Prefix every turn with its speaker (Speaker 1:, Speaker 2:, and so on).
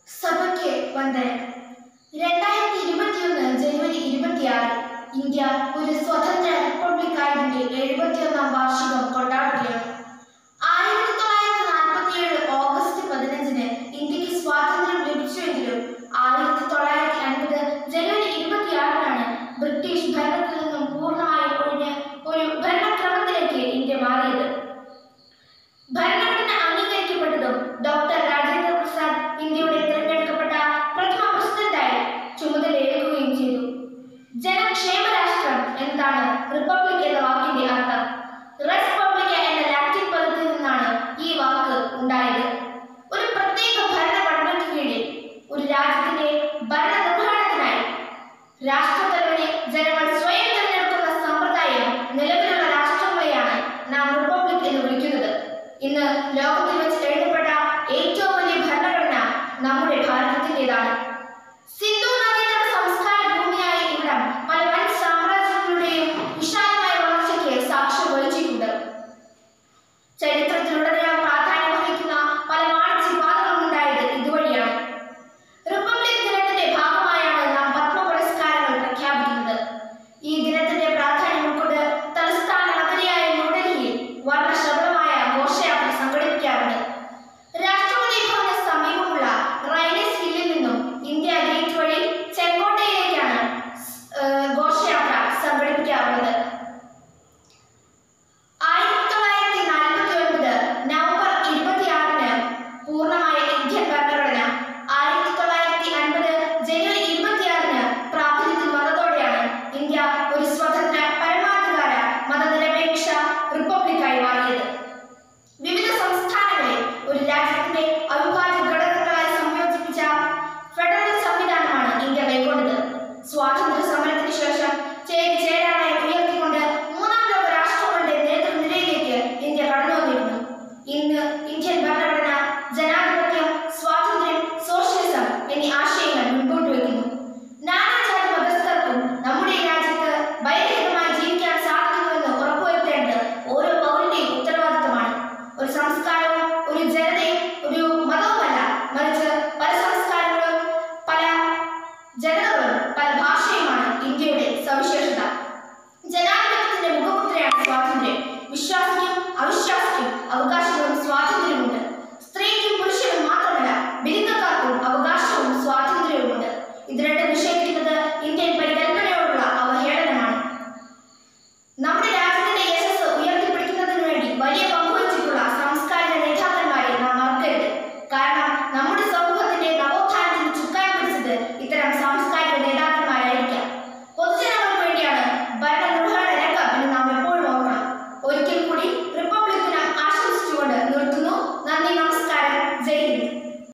Speaker 1: സഭയ്ക്ക് വന്ദനം രണ്ടായിരത്തി ഇരുപത്തിയൊന്ന് ജനുവരി ഇരുപത്തിയാറ് ഇന്ത്യ ഒരു സ്വതന്ത്ര റിപ്പബ്ലിക് ആയതിന്റെ എഴുപത്തിയൊന്നാം വാർഷികം കൊണ്ടാടുകയാണ് ആയിരത്തി തൊള്ളായിരത്തി നാൽപ്പത്തിയേഴ് ഓഗസ്റ്റ് പതിനഞ്ചിന് ഇന്ത്യക്ക് സ്വാതന്ത്ര്യം ലഭിച്ചുവെങ്കിലും ആയിരത്തി തൊള്ളായിരത്തി അൻപത് ജനുവരി ഇരുപത്തിയാറിനാണ് ബ്രിട്ടീഷ് ഭരണത്തിൽ നിന്നും പൂർണ്ണമായും ഒഴിഞ്ഞ് ഒരു ഭരണക്രമത്തിലേക്ക് ഇന്ത്യ മാറിയത് ഭരണഘടന അംഗീകരിക്കപ്പെട്ടതും ഡോക്ടർ രാജേന്ദ്ര പ്രസാദ് ഇന്ത്യയുടെ തിരഞ്ഞെടുക്കപ്പെട്ട പ്രഥമ പ്രസിഡന്റായി ചുമതലയേൽക്കുകയും ചെയ്തു ജനക്ഷേമ രാഷ്ട്രം എന്നതാണ് റിപ്പബ്ലിക് എന്ന വാക്കിന്റെ അർത്ഥം റെസ്പബ്ലിക്ക എന്ന ലാറ്റിൻ പദത്തിൽ നിന്നാണ് ഈ വാക്ക് ഉണ്ടായത് ഒരു പ്രത്യേക ഭരണഘടനയ്ക്ക് കീഴിൽ ഒരു രാജ്യത്തിന്റെ ഭരണനിർവഹണത്തിനായി രാഷ്ട്രത്തലവനെ ജനങ്ങൾ സ്വയം തിരഞ്ഞെടുക്കുന്ന സമ്പ്രദായം നിലവിലുള്ള രാഷ്ട്രങ്ങളെയാണ് നാം റിപ്പബ്ലിക് എന്ന് വിളിക്കുന്നത് ഇന്ന് ലോകത്തിൽ വെച്ച് എഴുതപ്പെട്ട ഏറ്റവും വലിയ ഭരണഘടന നമ്മുടെ ഭാരതത്തിൻ്റെതാണ്